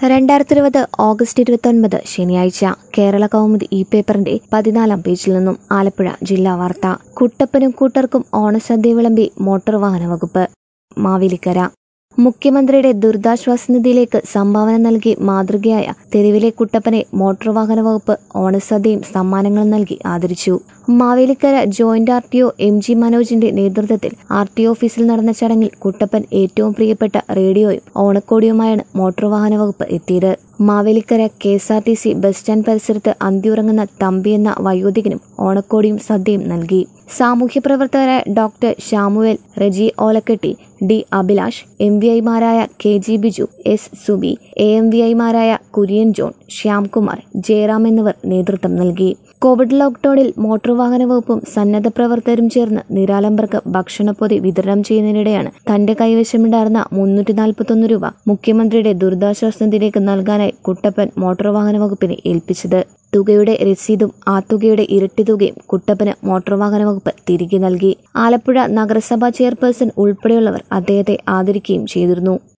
രണ്ടായിരത്തി ഇരുപത് ഓഗസ്റ്റ് ഇരുപത്തൊൻപത് ശനിയാഴ്ച കേരള കൗമുദി ഇ പേപ്പറിന്റെ പതിനാലാം പേജിൽ നിന്നും ആലപ്പുഴ ജില്ലാ വാർത്ത കുട്ടപ്പനും കൂട്ടർക്കും ഓണസദ്യ വിളമ്പി മോട്ടോർ വാഹന വകുപ്പ് മാവേലിക്കര മുഖ്യമന്ത്രിയുടെ ദുരിതാശ്വാസ നിധിയിലേക്ക് സംഭാവന നൽകി മാതൃകയായ തെരുവിലെ കുട്ടപ്പനെ മോട്ടോർ വാഹന വകുപ്പ് ഓണസദ്യയും സമ്മാനങ്ങളും നൽകി ആദരിച്ചു Mavelikara joint R T O M G മനോജിന്റെ നേതൃത്വത്തിൽ ആർ ടി ഓഫീസിൽ നടന്ന ചടങ്ങിൽ കുട്ടപ്പൻ ഏറ്റവും പ്രിയപ്പെട്ട റേഡിയോയും ഓണക്കോടിയുമായാണ് മോട്ടോർ വാഹന വകുപ്പ് എത്തിയത് Mavelikara K S R T C bus stand പരിസരത്ത് അന്തിയുറങ്ങുന്ന തമ്പി എന്ന വയോധികനും ഓണക്കോടിയും സദ്യയും നൽകി സാമൂഹ്യ പ്രവർത്തകരായ doctor Shamuel Reji Olakketti D Abhilash M V ഐമാരായ K G Biju S Subi A M V ഐമാരായ കുര്യൻ ജോൺ ശ്യാംകുമാർ ജയറാം എന്നിവർ നേതൃത്വം നൽകി കോവിഡ് ലോക്ക്ഡൌണിൽ മോട്ടോർ വാഹന വകുപ്പും സന്നദ്ധ പ്രവർത്തകരും ചേർന്ന് നിരാലംബർക്ക് ഭക്ഷണപ്പൊതി വിതരണം ചെയ്യുന്നതിനിടെയാണ് തന്റെ കൈവശമുണ്ടായിരുന്ന മുന്നൂറ്റി നാൽപ്പത്തൊന്ന് രൂപ മുഖ്യമന്ത്രിയുടെ ദുരിതാശ്വാസ നിധിയിലേക്ക് നൽകാനായി കുട്ടപ്പൻ മോട്ടോർ വാഹന വകുപ്പിനെ ഏൽപ്പിച്ചത് തുകയുടെ രസീതും ആ തുകയുടെ ഇരട്ടി തുകയും കുട്ടപ്പന് മോട്ടോർ വാഹന വകുപ്പ് തിരികെ നൽകി ആലപ്പുഴ നഗരസഭാ ചെയർപേഴ്സൺ ഉൾപ്പെടെയുള്ളവർ അദ്ദേഹത്തെ ആദരിക്കുകയും ചെയ്തിരുന്നു